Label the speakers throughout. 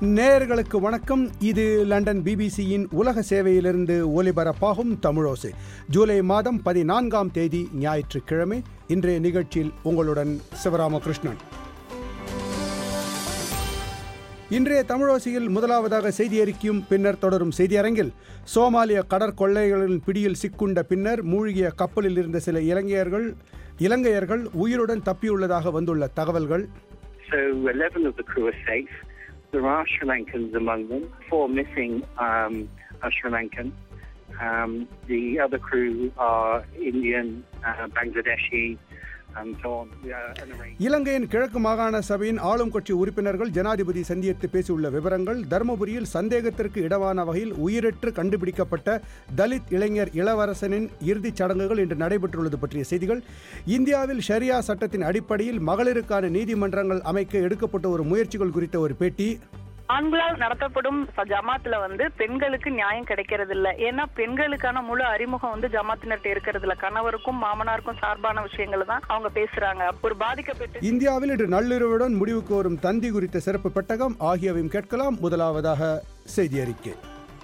Speaker 1: நேயர்களுக்கு வணக்கம் இது லண்டன் பிபிசியின் உலக சேவையிலிருந்து ஒலிபரப்பாகும் தமிழோசை ஜூலை மாதம் பதினான்காம் தேதி ஞாயிற்றுக்கிழமை இன்றைய நிகழ்ச்சியில் உங்களுடன் சிவராமகிருஷ்ணன் இன்றைய தமிழோசையில் முதலாவதாக செய்தி அறிக்கையும் பின்னர் தொடரும் செய்தியரங்கில் சோமாலிய கடற்கொள்ளைகளின் பிடியில் சிக்குண்ட பின்னர் மூழ்கிய கப்பலில் இருந்த சில இலங்கையர்கள் இலங்கையர்கள் உயிருடன் தப்பியுள்ளதாக வந்துள்ள தகவல்கள்
Speaker 2: So 11 of the crew are safe. There are Sri Lankans among them. Four missing um, are Sri Lankan. Um, the other crew are Indian, uh, Bangladeshi, and so on. We are an arranged.
Speaker 1: இலங்கையின் கிழக்கு மாகாண சபையின் ஆளும் கட்சி உறுப்பினர்கள் ஜனாதிபதி சந்தித்து பேசியுள்ள விவரங்கள் தருமபுரியில் சந்தேகத்திற்கு இடமான வகையில் உயிரற்று கண்டுபிடிக்கப்பட்ட தலித் இளைஞர் இளவரசனின் இறுதிச் சடங்குகள் இன்று நடைபெற்றுள்ளது பற்றிய செய்திகள் இந்தியாவில் ஷரியா சட்டத்தின் அடிப்படையில் மகளிருக்கான நீதிமன்றங்கள் அமைக்க எடுக்கப்பட்ட ஒரு முயற்சிகள் குறித்த ஒரு பேட்டி
Speaker 3: ஆண்களால் நடத்தப்படும் ச- ஜமாத்துல வந்து பெண்களுக்கு நியாயம் கிடைக்கிறது இல்ல ஏன்னா பெண்களுக்கான முழு அறிமுகம் வந்து ஜமாத்தினர்கிட்ட இருக்கிறது இல்ல கணவருக்கும் மாமனாருக்கும் சார்பான விஷயங்கள் தான் அவங்க பேசுறாங்க ஒரு பாதிக்கப்பட்டு
Speaker 1: இந்தியாவில் இன்று நள்ளிரவுடன் முடிவுக்கு வரும் தந்தி குறித்த சிறப்பு பெட்டகம் ஆகியவையும் கேட்கலாம் முதலாவதாக செய்தி அறிக்கை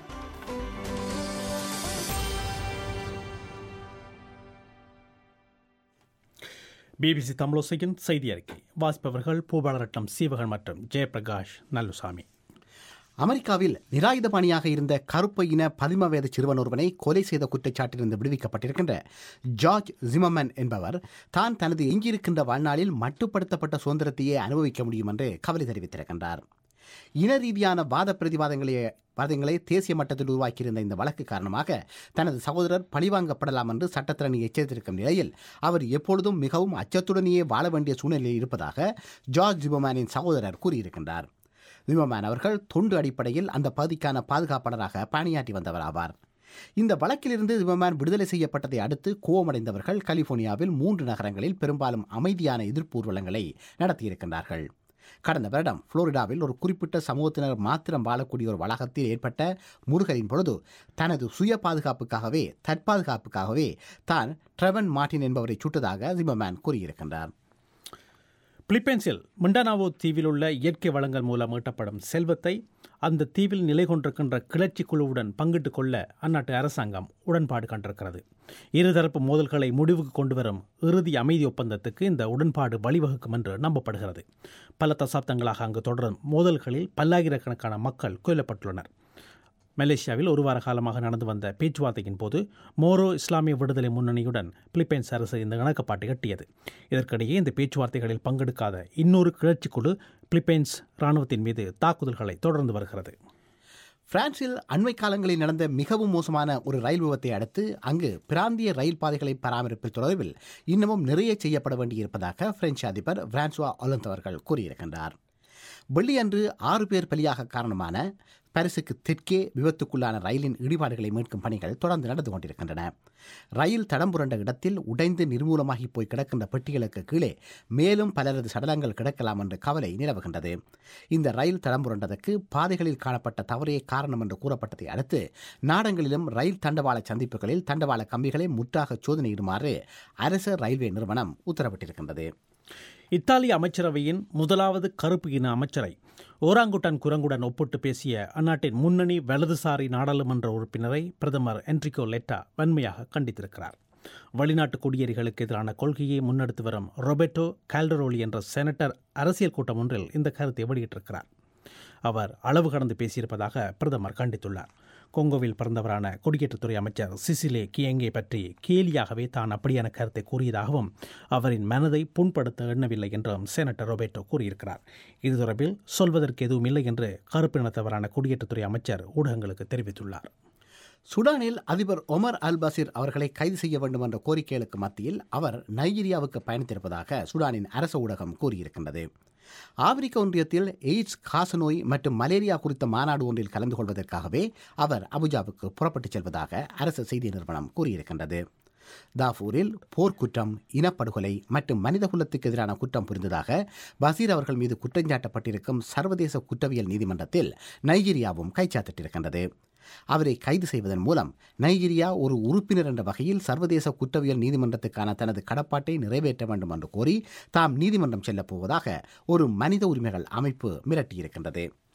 Speaker 4: பிபிசி தமிழோசையின் செய்தி அறிக்கை வாசிப்பவர்கள் பூபாலரட்னம் சீவகன் மற்றும் ஜெயபிரகாஷ் நல்லுசாமி
Speaker 5: அமெரிக்காவில் நிராயுதபாணியாக இருந்த கருப்பு இன பதிம வயது சிறுவன் ஒருவனை கொலை செய்த குற்றச்சாட்டிலிருந்து விடுவிக்கப்பட்டிருக்கின்ற ஜார்ஜ் ஜிமமன் என்பவர் தான் தனது எஞ்சியிருக்கின்ற வாழ்நாளில் மட்டுப்படுத்தப்பட்ட சுதந்திரத்தையே அனுபவிக்க முடியும் என்று கவலை தெரிவித்திருக்கின்றார் இன ரீதியான வாத பிரதிவாதங்களை வாதங்களை தேசிய மட்டத்தில் உருவாக்கியிருந்த இந்த வழக்கு காரணமாக தனது சகோதரர் பழிவாங்கப்படலாம் என்று சட்டத்திறனி எச்சரித்திருக்கும் நிலையில் அவர் எப்பொழுதும் மிகவும் அச்சத்துடனேயே வாழ வேண்டிய சூழ்நிலையில் இருப்பதாக ஜார்ஜ் ஜிமமேனின் சகோதரர் கூறியிருக்கின்றார் ஜிமமேன் அவர்கள் தொண்டு அடிப்படையில் அந்த பகுதிக்கான பாதுகாப்பாளராக பணியாற்றி வந்தவர் ஆவார் இந்த வழக்கிலிருந்து ஜிமமேன் விடுதலை செய்யப்பட்டதை அடுத்து கோவமடைந்தவர்கள் கலிபோர்னியாவில் மூன்று நகரங்களில் பெரும்பாலும் அமைதியான எதிர்ப்பு ஊர்வலங்களை நடத்தியிருக்கின்றார்கள் கடந்த வருடம் புளோரிடாவில் ஒரு குறிப்பிட்ட சமூகத்தினர் மாத்திரம் வாழக்கூடிய ஒரு வளாகத்தில் ஏற்பட்ட முருகலின் பொழுது தனது சுய பாதுகாப்புக்காகவே தற்பாதுகாப்புக்காகவே தான் ட்ரெவன் மார்டின் என்பவரை சுட்டதாக ஜிமமேன் கூறியிருக்கின்றார்
Speaker 4: பிலிப்பைன்ஸில் மிண்டனாவோ தீவில் உள்ள இயற்கை வளங்கள் மூலம் ஈட்டப்படும் செல்வத்தை அந்த தீவில் நிலை கொண்டிருக்கின்ற கிளர்ச்சி குழுவுடன் பங்கிட்டுக் கொள்ள அந்நாட்டு அரசாங்கம் உடன்பாடு கண்டிருக்கிறது இருதரப்பு மோதல்களை முடிவுக்கு கொண்டு வரும் இறுதி அமைதி ஒப்பந்தத்துக்கு இந்த உடன்பாடு வழிவகுக்கும் என்று நம்பப்படுகிறது பல தசாப்தங்களாக அங்கு தொடரும் மோதல்களில் பல்லாயிரக்கணக்கான மக்கள் கொல்லப்பட்டுள்ளனர் மலேசியாவில் ஒரு வார காலமாக நடந்து வந்த பேச்சுவார்த்தையின் போது மோரோ இஸ்லாமிய விடுதலை முன்னணியுடன் பிலிப்பைன்ஸ் அரசு இந்த இணக்கப்பாட்டை எட்டியது இதற்கிடையே இந்த பேச்சுவார்த்தைகளில் பங்கெடுக்காத இன்னொரு கிளர்ச்சி குழு பிலிப்பைன்ஸ் இராணுவத்தின் மீது தாக்குதல்களை தொடர்ந்து வருகிறது
Speaker 5: பிரான்சில் அண்மை காலங்களில் நடந்த மிகவும் மோசமான ஒரு ரயில் விபத்தை அடுத்து அங்கு பிராந்திய ரயில் பாதைகளை பராமரிப்பில் தொடர்பில் இன்னமும் நிறைய செய்யப்பட வேண்டியிருப்பதாக பிரெஞ்சு அதிபர் பிரான்சுவா ஒலந்த் அவர்கள் கூறியிருக்கின்றார் வெள்ளியன்று ஆறு பேர் பலியாக காரணமான பாரிஸுக்கு தெற்கே விபத்துக்குள்ளான ரயிலின் இடிபாடுகளை மீட்கும் பணிகள் தொடர்ந்து நடந்து கொண்டிருக்கின்றன ரயில் தடம் புரண்ட இடத்தில் உடைந்து நிர்மூலமாகி போய் கிடக்கின்ற பெட்டிகளுக்கு கீழே மேலும் பலரது சடலங்கள் கிடக்கலாம் என்ற கவலை நிலவுகின்றது இந்த ரயில் தடம் புரண்டதற்கு பாதைகளில் காணப்பட்ட தவறே காரணம் என்று கூறப்பட்டதை அடுத்து நாடங்களிலும் ரயில் தண்டவாள சந்திப்புகளில் தண்டவாள கம்பிகளை முற்றாக சோதனையிடுமாறு அரசு ரயில்வே நிறுவனம் உத்தரவிட்டிருக்கின்றது
Speaker 4: இத்தாலிய அமைச்சரவையின் முதலாவது கருப்பு இன அமைச்சரை ஓராங்குட்டான் குரங்குடன் ஒப்பிட்டு பேசிய அந்நாட்டின் முன்னணி வலதுசாரி நாடாளுமன்ற உறுப்பினரை பிரதமர் என்ரிகோ லெட்டா வன்மையாக கண்டித்திருக்கிறார் வெளிநாட்டு குடியேறிகளுக்கு எதிரான கொள்கையை முன்னெடுத்து வரும் ரொபெட்டோ கால்டரோலி என்ற செனட்டர் அரசியல் கூட்டம் ஒன்றில் இந்த கருத்தை வெளியிட்டிருக்கிறார் அவர் அளவு கடந்து பேசியிருப்பதாக பிரதமர் கண்டித்துள்ளார் கொங்கோவில் பிறந்தவரான குடியேற்றத்துறை அமைச்சர் சிசிலே கியங்கே பற்றி கேலியாகவே தான் அப்படியான கருத்தை கூறியதாகவும் அவரின் மனதை புண்படுத்த எண்ணவில்லை என்றும் செனட்டர் ரொபேட்டோ கூறியிருக்கிறார் இது தொடர்பில் சொல்வதற்கு எதுவும் இல்லை என்று கருப்பினத்தவரான குடியேற்றத்துறை அமைச்சர் ஊடகங்களுக்கு தெரிவித்துள்ளார்
Speaker 5: சுடானில் அதிபர் ஒமர் அல் பசீர் அவர்களை கைது செய்ய வேண்டும் என்ற கோரிக்கைகளுக்கு மத்தியில் அவர் நைஜீரியாவுக்கு பயணித்திருப்பதாக சுடானின் அரசு ஊடகம் கூறியிருக்கின்றது ஆப்பிரிக்க ஒன்றியத்தில் எய்ட்ஸ் காசநோய் மற்றும் மலேரியா குறித்த மாநாடு ஒன்றில் கலந்து கொள்வதற்காகவே அவர் அபுஜாவுக்கு புறப்பட்டுச் செல்வதாக அரசு செய்தி நிறுவனம் கூறியிருக்கின்றது தாஃபூரில் போர்க்குற்றம் இனப்படுகொலை மற்றும் மனிதகுலத்துக்கு எதிரான குற்றம் புரிந்ததாக பசீர் அவர்கள் மீது குற்றஞ்சாட்டப்பட்டிருக்கும் சர்வதேச குற்றவியல் நீதிமன்றத்தில் நைஜீரியாவும் கைச்சாத்திட்டிருக்கின்றது அவரை கைது செய்வதன் மூலம் நைஜீரியா ஒரு உறுப்பினர் என்ற வகையில் சர்வதேச குற்றவியல் நீதிமன்றத்துக்கான தனது கடப்பாட்டை நிறைவேற்ற வேண்டும் என்று கோரி தாம் நீதிமன்றம் செல்லப் போவதாக ஒரு மனித உரிமைகள் அமைப்பு மிரட்டியிருக்கின்றது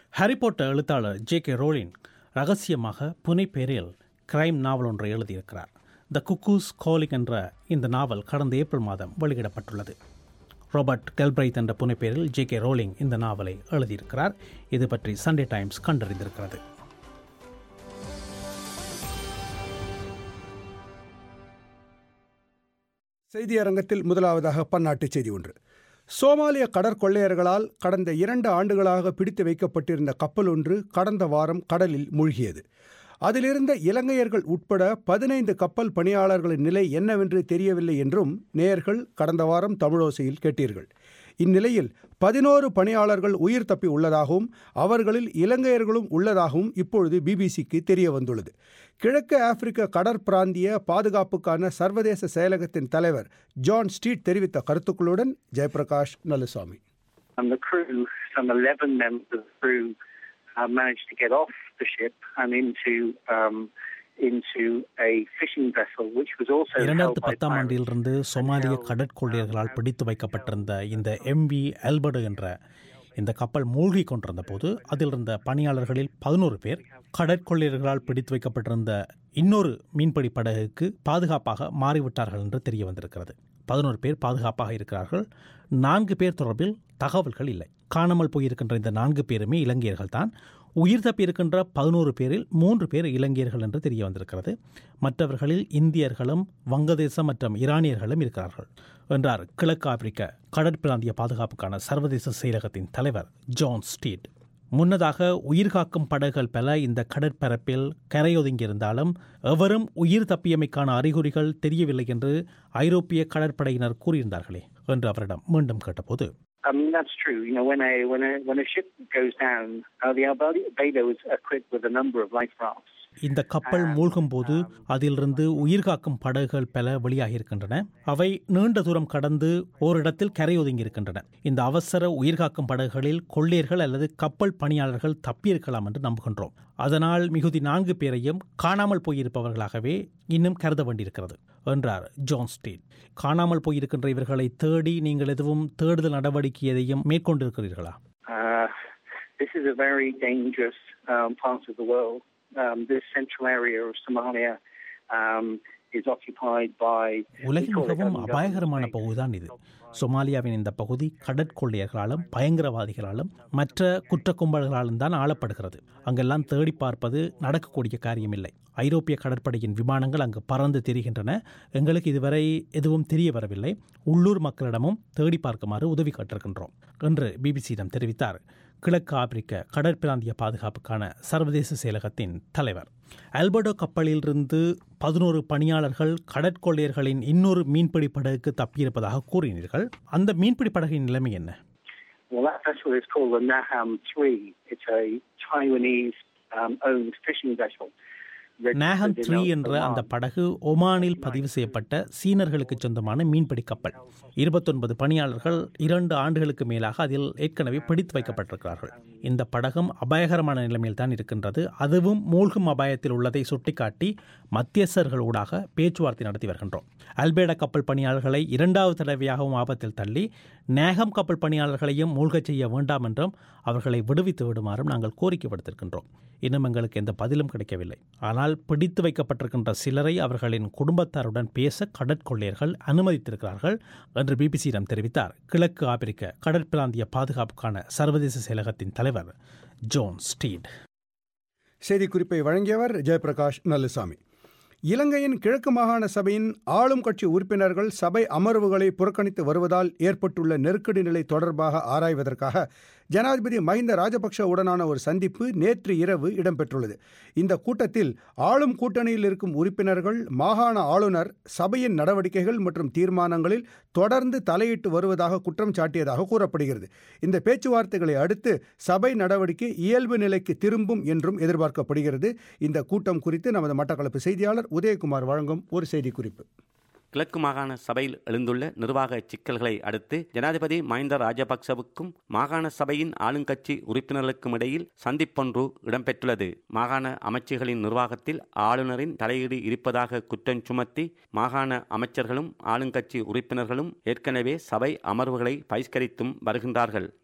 Speaker 4: ஹாரி பாட்டர் எழுத்தாளர் ஜே கே ரோலின் ரகசியமாக புனைப்பேரில் கிரைம் நாவல் ஒன்றை எழுதியிருக்கிறார் த குக்கூஸ் காலிங் என்ற இந்த நாவல் கடந்த ஏப்ரல் மாதம் வெளியிடப்பட்டுள்ளது ராபர்ட் கெல்பிரைத் என்ற புனைப்பேரில் ஜே கே ரோலிங் இந்த நாவலை எழுதியிருக்கிறார் இது பற்றி சண்டே டைம்ஸ் கண்டறிந்திருக்கிறது
Speaker 1: செய்தி அரங்கத்தில் முதலாவதாக பன்னாட்டு செய்தி ஒன்று சோமாலிய கடற்கொள்ளையர்களால் கடந்த இரண்டு ஆண்டுகளாக பிடித்து வைக்கப்பட்டிருந்த கப்பல் ஒன்று கடந்த வாரம் கடலில் மூழ்கியது அதிலிருந்த இலங்கையர்கள் உட்பட பதினைந்து கப்பல் பணியாளர்களின் நிலை என்னவென்று தெரியவில்லை என்றும் நேயர்கள் கடந்த வாரம் தமிழோசையில் கேட்டீர்கள் இந்நிலையில் பதினோரு பணியாளர்கள் உயிர் தப்பி உள்ளதாகவும் அவர்களில் இலங்கையர்களும் உள்ளதாகவும் இப்பொழுது பிபிசிக்கு தெரிய வந்துள்ளது கிழக்கு ஆப்பிரிக்க கடற்பிராந்திய பாதுகாப்புக்கான சர்வதேச செயலகத்தின் தலைவர் ஜான் ஸ்ட்ரீட் தெரிவித்த கருத்துக்களுடன் Jayaprakash Nallusamy
Speaker 2: And the crew, some 11 members of the crew, uh, managed to get off the ship and into um, into a fishing vessel, which was also held
Speaker 4: இரண்டாயிரத்து
Speaker 2: by
Speaker 4: பத்தாம்
Speaker 2: pirates.
Speaker 4: ஆண்டிலிருந்து சொமாலிய கடற்கொள்ளையர்களால் பிடித்து வைக்கப்பட்டிருந்த இந்த எம்வி எல்பர்டு என்ற இந்த கப்பல் மூழ்கி கொண்டிருந்த போது அதில் இருந்த பணியாளர்களில் பதினோரு பேர் கடற்கொள்ளையர்களால் பிடித்து வைக்கப்பட்டிருந்த இன்னொரு மீன்பிடி படகுக்கு பாதுகாப்பாக மாறிவிட்டார்கள் என்று தெரிய வந்திருக்கிறது பதினோரு பேர் பாதுகாப்பாக இருக்கிறார்கள் நான்கு பேர் தொடர்பில் தகவல்கள் இல்லை காணாமல் போயிருக்கின்ற இந்த நான்கு பேருமே இலங்கையர்கள் தான் உயிர் தப்பியிருக்கின்ற பதினோரு பேரில் மூன்று பேர் இலங்கையர்கள் என்று தெரிய வந்திருக்கிறது மற்றவர்களில் இந்தியர்களும் வங்கதேசம் மற்றும் ஈரானியர்களும் இருக்கிறார்கள் என்றார் கிழக்கு ஆப்பிரிக்க கடற்பிராந்திய பாதுகாப்புக்கான சர்வதேச செயலகத்தின் தலைவர் ஜான் ஸ்டீட் முன்னதாக உயிர்காக்கும் படகுகள் பல இந்த கடற்பரப்பில் கரையொதுங்கியிருந்தாலும் எவரும் உயிர் தப்பியமைக்கான அறிகுறிகள் தெரியவில்லை என்று ஐரோப்பிய கடற்படையினர் கூறியிருந்தார்களே என்று அவரிடம் மீண்டும் கேட்டபோது
Speaker 2: I mean, that's true. You know, when a when a when a ship goes down, uh, the Albedo is equipped with a number of life rafts.
Speaker 4: இந்த கப்பல் மூழ்கும் போது அதிலிருந்து உயிர்காக்கும் படகுகள் பல வெளியாகி இருக்கின்றன அவை நீண்ட தூரம் கடந்து ஓரிடத்தில் கரையொதுங்கி இருக்கின்றன இந்த அவசர உயிர்காக்கும் படகுகளில் கொள்ளையர்கள் அல்லது கப்பல் பணியாளர்கள் தப்பியிருக்கலாம் என்று நம்புகின்றோம் அதனால் மிகுதி நான்கு பேரையும் காணாமல் போயிருப்பவர்களாகவே இன்னும் கருத வேண்டியிருக்கிறது என்றார் ஜான் ஸ்டீட் காணாமல் போயிருக்கின்ற இவர்களை தேடி நீங்கள் எதுவும் தேடுதல் நடவடிக்கை எதையும் மேற்கொண்டிருக்கிறீர்களா
Speaker 2: Uh, this is a very dangerous um, part of the world. Um, this central area of Somalia um, is occupied by.
Speaker 4: உலகின் மிகவும் அபாயகரமான பகுதிதான் இது சொமாலியாவின் இந்த பகுதி கடற்கொள்ளையர்களாலும் பயங்கரவாதிகளாலும் மற்ற குற்ற கும்பல்களாலும் தான் ஆளப்படுகிறது அங்கெல்லாம் தேடி பார்ப்பது நடக்கக்கூடிய காரியமில்லை ஐரோப்பிய கடற்படையின் விமானங்கள் அங்கு பறந்து திரிகின்றன எங்களுக்கு இதுவரை எதுவும் தெரிய வரவில்லை உள்ளூர் மக்களிடமும் தேடி பார்க்குமாறு உதவி கேட்டிருக்கின்றோம் என்று பிபிசியிடம் தெரிவித்தார் கிழக்கு ஆப்பிரிக்க கடற்பிராந்திய பாதுகாப்புக்கான சர்வதேச செயலகத்தின் தலைவர் ஆல்பர்டோ கப்பலிலிருந்து பதினோரு பணியாளர்கள் கடற்கொள்ளையர்களின் இன்னொரு மீன்பிடி படகுக்கு தப்பியிருப்பதாக கூறினீர்கள் அந்த மீன்பிடி படகின் நிலைமை என்ன
Speaker 2: Well, that vessel is called the Naham 3. It's a Taiwanese um, owned fishing vessel.
Speaker 4: நேஹம்
Speaker 2: registered in
Speaker 4: த்ரீ என்ற
Speaker 2: Oman.
Speaker 4: அந்த படகு ஒமானில் பதிவு செய்யப்பட்ட சீனர்களுக்கு சொந்தமான மீன்பிடி கப்பல் இருபத்தொன்பது பணியாளர்கள் இரண்டு ஆண்டுகளுக்கு மேலாக அதில் ஏற்கனவே பிடித்து வைக்கப்பட்டிருக்கிறார்கள் இந்த படகும் அபாயகரமான நிலைமையில் தான் இருக்கின்றது அதுவும் மூழ்கும் அபாயத்தில் உள்ளதை சுட்டிக்காட்டி மத்தியஸ்தர்களூடாக பேச்சுவார்த்தை நடத்தி வருகின்றோம் அல்பேடா கப்பல் பணியாளர்களை இரண்டாவது தடவையாகவும் ஆபத்தில் தள்ளி நேகம் கப்பல் பணியாளர்களையும் மூழ்கச் செய்ய வேண்டாம் என்றும் அவர்களை விடுவித்து விடுமாறும் நாங்கள் கோரிக்கை விடுத்திருக்கின்றோம் இன்னும் எங்களுக்கு எந்த பதிலும் கிடைக்கவில்லை ஆனால் பிடித்து வைக்கப்பட்டிருக்கின்ற சிலரை அவர்களின் குடும்பத்தாருடன் பேச கடற்கொள்ளையர்கள் அனுமதித்திருக்கிறார்கள் என்று பிபிசியிடம் தெரிவித்தார் கிழக்கு ஆப்பிரிக்க கடற்பிராந்திய பாதுகாப்புக்கான சர்வதேச செயலகத்தின் தலைவர் ஜோன் ஸ்டீட்
Speaker 1: செய்திக்குறிப்பை வழங்கியவர் ஜெயபிரகாஷ் நல்லுசாமி இலங்கையின் கிழக்கு மாகாண சபையின் ஆளும் கட்சி உறுப்பினர்கள் சபை அமர்வுகளை புறக்கணித்து வருவதால் ஏற்பட்டுள்ள நெருக்கடி நிலை தொடர்பாக ஆராய்வதற்காக ஜனாதிபதி மஹிந்த ராஜபக்ஷ உடனான ஒரு சந்திப்பு நேற்று இரவு இடம்பெற்றுள்ளது இந்த கூட்டத்தில் ஆளும் கூட்டணியில் இருக்கும் உறுப்பினர்கள் மாகாண ஆளுநர் சபையின் நடவடிக்கைகள் மற்றும் தீர்மானங்களில் தொடர்ந்து தலையிட்டு வருவதாக குற்றம் சாட்டியதாக கூறப்படுகிறது இந்த பேச்சுவார்த்தைகளை அடுத்து சபை நடவடிக்கை இயல்பு நிலைக்கு திரும்பும் என்றும் எதிர்பார்க்கப்படுகிறது இந்த கூட்டம் குறித்து நமது மட்டக்களப்பு செய்தியாளர் உதயகுமார் வழங்கும் ஒரு செய்திக்குறிப்பு
Speaker 6: கிழக்கு மாகாண சபையில் எழுந்துள்ள நிர்வாக சிக்கல்களை அடுத்து ஜனாதிபதி மஹிந்த ராஜபக்சவுக்கும் மாகாண சபையின் ஆளுங்கட்சி உறுப்பினர்களுக்கும் இடையில் சந்திப்பொன்று இடம்பெற்றுள்ளது மாகாண அமைச்சுகளின் நிர்வாகத்தில் ஆளுநரின் தலையீடு இருப்பதாக குற்றம் சுமத்தி மாகாண அமைச்சர்களும் ஆளுங்கட்சி உறுப்பினர்களும் ஏற்கனவே சபை அமர்வுகளை பகிஷ்கரித்தும் வருகின்றார்கள்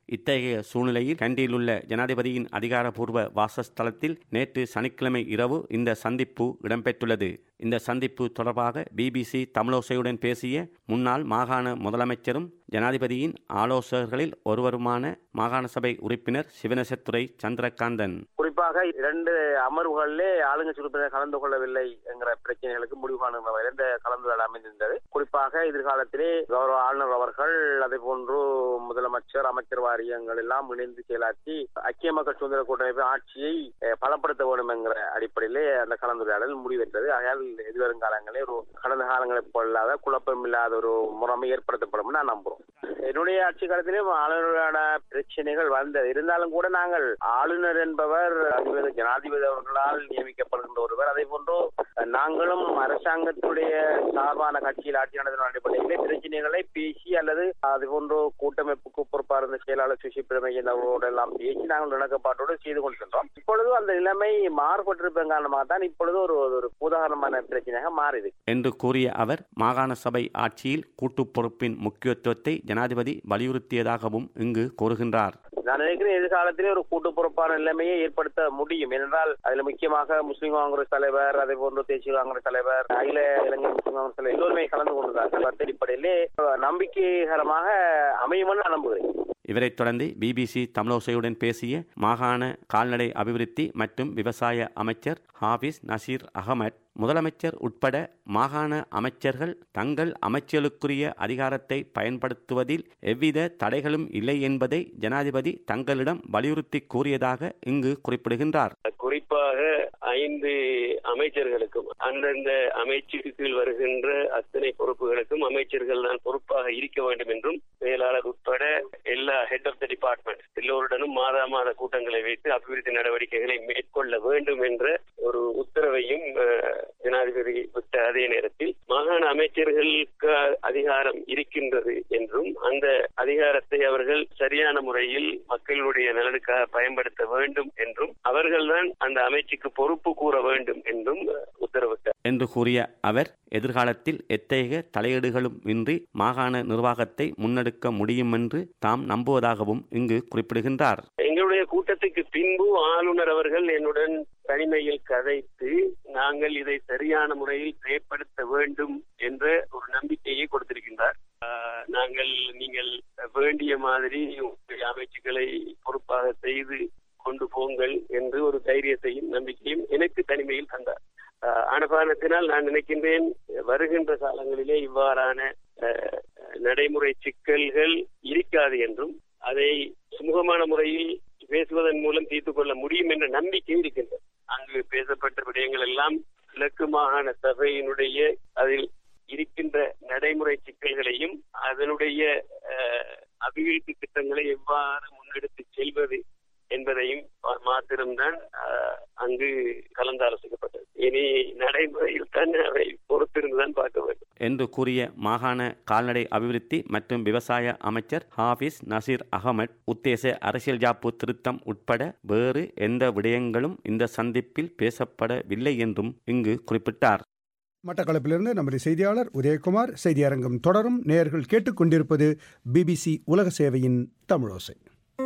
Speaker 6: இத்தகைய சூழ்நிலையில் கண்டியில் உள்ள ஜனாதிபதியின் அதிகாரப்பூர்வ வாசஸ்தலத்தில் நேற்று சனிக்கிழமை இரவு இந்த சந்திப்பு இடம்பெற்றுள்ளது இந்த சந்திப்பு தொடர்பாக பிபிசி தமிழோசையுடன் பேசிய முன்னாள் மாகாண முதலமைச்சரும் ஜனாதிபதியின் ஆலோசகர்களில் ஒருவருமான மாகாண சபை உறுப்பினர் சிவனசத்துறை சந்திரகாந்தன்
Speaker 7: குறிப்பாக இரண்டு அமர்வுகளிலே ஆளுங்கட்சி உறுப்பினர் கலந்து கொள்ளவில்லை என்கிற பிரச்சனைகளுக்கு முடிவு காணுகிற வகையில் இந்த கலந்துரையாடல் அமைந்திருந்தது குறிப்பாக எதிர்காலத்திலே கௌரவ ஆளுநர் அவர்கள் அதே போன்று முதலமைச்சர் அமைச்சர் வாரியங்கள் எல்லாம் இணைந்து செயலாற்றி ஐக்கிய மக்கள் சுதந்திர கூட்டமைப்பு ஆட்சியை அஹ், பலப்படுத்த வேண்டும் என்கிற அடிப்படையிலே அந்த கலந்துரையாடல் முடிவெற்றது ஆகையால் எதிர்வரும் காலங்களில் ஒரு கடந்த காலங்களைப் போலாத குழப்பம் இல்லாத ஒரு முறைமை ஏற்படுத்தப்படும் நான் நம்புறோம் என்னுடைய ஆட்சி காலத்திலும் ஆளுநரான பிரச்சனைகள் வந்தது இருந்தாலும் கூட நாங்கள் ஆளுநர் என்பவர் அதிபதி ஜனாதிபதி அவர்களால் நியமிக்கப்படுகின்ற ஒருவர் அதே போன்று நாங்களும் அரசாங்கத்துடைய சார்பான கட்சியில் ஆட்சி நடத்தின அடிப்படையிலே பிரச்சனைகளை பேசி அல்லது அது போன்று கூட்டமைப்புக்கு பொறுப்பாக இருந்த செயலாளர் சுஷி பிரமேயன் அவரோடு எல்லாம் பேசி நாங்கள் இணக்கப்பாட்டோடு செய்து கொண்டிருக்கின்றோம் இப்பொழுது அந்த நிலைமை மாறுபட்டிருப்பதன் காரணமாக தான் இப்பொழுது ஒரு ஒரு உதாரணமான பிரச்சனையாக மாறிது
Speaker 6: என்று கூறிய அவர் மாகாண சபை ஆட்சியில் கூட்டுப் பொறுப்பின் முக்கியத்துவத்தை ஜனாதிபதி வலியுறுத்தியதாகவும் இங்கு கூறுகின்றார்
Speaker 7: நான் நினைக்கிறேன் எதிர்காலத்திலே ஒரு கூட்டு பொறுப்பான நிலைமையை ஏற்படுத்த முடியும் ஏனென்றால் அதில் முக்கியமாக முஸ்லிம் காங்கிரஸ் தலைவர் அதே போன்று தேசிய காங்கிரஸ் தலைவர் அகில இலங்கை முஸ்லிம் காங்கிரஸ் தலைவர் எல்லோருமே கலந்து கொண்டிருந்தார்கள் அந்த அடிப்படையிலே நம்பிக்கைகரமாக அமையும் என்று நான் நம்புகிறேன்
Speaker 6: இவரைத் தொடர்ந்து பிபிசி தமிழோசையுடன் பேசிய மாகாண கால்நடை அபிவிருத்தி மற்றும் விவசாய அமைச்சர் ஹாபிஸ் நசீர் அகமட் முதலமைச்சர் உட்பட மாகாண அமைச்சர்கள் தங்கள் அமைச்சர்களுக்குரிய அதிகாரத்தை பயன்படுத்துவதில் எவ்வித தடைகளும் இல்லை என்பதை ஜனாதிபதி தங்களிடம் வலியுறுத்தி கூறியதாக இங்கு குறிப்பிடுகின்றார்
Speaker 8: குறிப்பாக ஐந்து அமைச்சர்களுக்கும் அந்தந்த அமைச்சுக்கு கீழ் வருகின்ற அத்தனை பொறுப்புகளுக்கும் அமைச்சர்கள் தான் பொறுப்பாக இருக்க வேண்டும் என்றும் செயலாளர் உட்பட எல்லா ஹெட் ஆஃப் த டிபார்ட்மெண்ட் எல்லோருடனும் மாதா மாத கூட்டங்களை வைத்து அபிவிருத்தி நடவடிக்கைகளை மேற்கொள்ள வேண்டும் என்ற ஒரு உத்தரவையும் அஹ், ஜனாதிபதி விட்ட அதே நேரத்தில் மாகாண அமைச்சர்களுக்கு அதிகாரம் இருக்கின்றது என்றும் அந்த அதிகாரத்தை அவர்கள் சரியான முறையில் மக்களுடைய நலனுக்காக பயன்படுத்த வேண்டும் என்றும் அவர்கள்தான் அந்த அமைச்சுக்கு பொறுப்பு கூற வேண்டும் என்றும் அஹ், உத்தரவிட்டார்
Speaker 6: என்று கூறிய அவர் எதிர்காலத்தில் எத்தகைய தலையீடுகளும் இன்றி மாகாண நிர்வாகத்தை முன்னெடுக்க முடியும் என்று தாம் நம்புவதாகவும் இங்கு குறிப்பிடுகின்றார்
Speaker 8: எங்களுடைய கூட்டத்துக்கு பின்பு ஆளுநர் அவர்கள் என்னுடன் தனிமையில் கதைத்து நாங்கள் இதை சரியான முறையில் செயற்படுத்த வேண்டும் என்ற ஒரு நம்பிக்கையை கொடுத்திருக்கின்றார் ஆஹ், நாங்கள் நீங்கள் வேண்டிய மாதிரி உங்களுடைய அமைச்சுக்களை பொறுப்பாக செய்து கொண்டு போங்கள் என்று ஒரு தைரியத்தையும் நம்பிக்கையும் எனக்கு தனிமையில் தந்தார் ஆஹ், ஆன காரணத்தினால் நான் நினைக்கின்றேன் வருகின்ற காலங்களிலே இவ்வாறான ஆஹ், நடைமுறை சிக்கல்கள் இருக்காது என்றும் அதை சுமூகமான முறையில் பேசுவதன் மூலம் தீர்த்துக் கொள்ள முடியும் என்ற நம்பிக்கை இருக்கின்றது அங்கு பேசப்பட்ட விடயங்கள் எல்லாம் கிழக்கு மாகாண சபையினுடைய அதில் இருக்கின்ற நடைமுறை சிக்கல்களையும் அதனுடைய அஹ், அபிவிருத்தி திட்டங்களை எவ்வாறு முன்னெடுத்து செல்வது என்பதையும் மாத்திரம்தான் அஹ், அங்கு கலந்தாலோசிக்கப்பட்டது இனி நடைமுறையில் தான் அதை பொறுத்திருந்துதான் பார்க்க வேண்டும்
Speaker 6: என்று கூறிய மாகாண கால்நடை அபிவிருத்தி மற்றும் விவசாய அமைச்சர் ஹாஃபிஸ் நசீர் அகமட் உத்தேச அரசியல் ஜாப்பு திருத்தம் உட்பட வேறு எந்த விடயங்களும் இந்த சந்திப்பில் பேசப்படவில்லை என்றும் இங்கு குறிப்பிட்டார்
Speaker 1: மட்டக்களப்பிலிருந்து நமது செய்தியாளர் உதயகுமார் செய்தி அரங்கம் தொடரும் நேயர்கள் கேட்டுக்கொண்டிருப்பது பிபிசி உலக சேவையின் தமிழோசை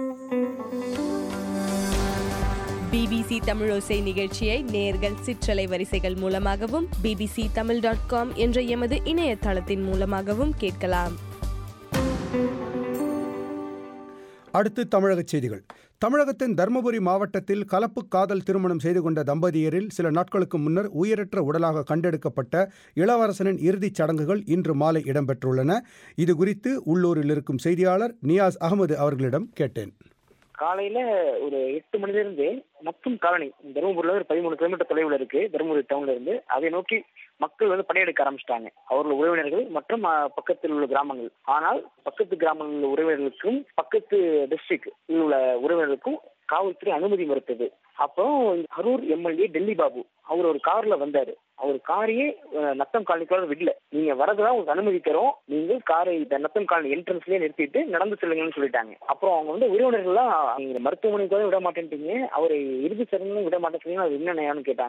Speaker 9: பிபிசி தமிழோசை நிகழ்ச்சியை நேர்கள் சிற்றலை வரிசைகள் மூலமாகவும் பிபிசி தமிழ் டாட் காம் என்ற எமது இணையதளத்தின் மூலமாகவும் கேட்கலாம்
Speaker 1: அடுத்து தமிழக செய்திகள் தமிழகத்தின் தருமபுரி மாவட்டத்தில் கலப்பு காதல் திருமணம் செய்து கொண்ட தம்பதியரில் சில நாட்களுக்கு முன்னர் உயிரற்ற உடலாக கண்டெடுக்கப்பட்ட இளவரசனின் இறுதிச் சடங்குகள் இன்று மாலை இடம்பெற்றுள்ளன இது குறித்து உள்ளூரில் இருக்கும் செய்தியாளர் நியாஸ் அகமது அவர்களிடம் கேட்டேன்
Speaker 10: காலையில ஒரு எட்டு மணில இருந்து மக்கும் காலனி தருமபுரியில ஒரு பதிமூணு கிலோமீட்டர் தொலைவில் இருக்கு தருமபுரி டவுன்ல இருந்து அதை நோக்கி மக்கள் வந்து படையெடுக்க ஆரம்பிச்சிட்டாங்க அவர்கள் உறவினர்கள் மற்றும் அஹ், பக்கத்தில் உள்ள கிராமங்கள் ஆனால் பக்கத்து கிராமங்களில் உள்ள உறவினர்களுக்கும் பக்கத்து டிஸ்ட்ரிக்ட் உள்ள உறவினர்களுக்கும் காவல்துறை அனுமதி மறுத்தது அப்புறம் கரூர் எம்எல்ஏ டெல்லி பாபு அவர் ஒரு கார்ல வந்தாரு அவர் காரையே அஹ், நத்தம் காலனிக்குள்ள விடல நீங்க வரதுதான் உங்களுக்கு அனுமதி தரோம் நீங்கள் காரை இந்த நத்தம் காலனி என்ட்ரன்ஸ்லயே நிறுத்திட்டு நடந்து செல்லுங்கன்னு சொல்லிட்டாங்க அப்புறம் அவங்க வந்து உறவினர்கள்லாம் நீங்க மருத்துவமனைக்கு கூட விட மாட்டேன்ட்டீங்க அவரை இறுதி சடங்கு விட மாட்டேன் அது என்ன நியாயம்னு கேட்டாங்க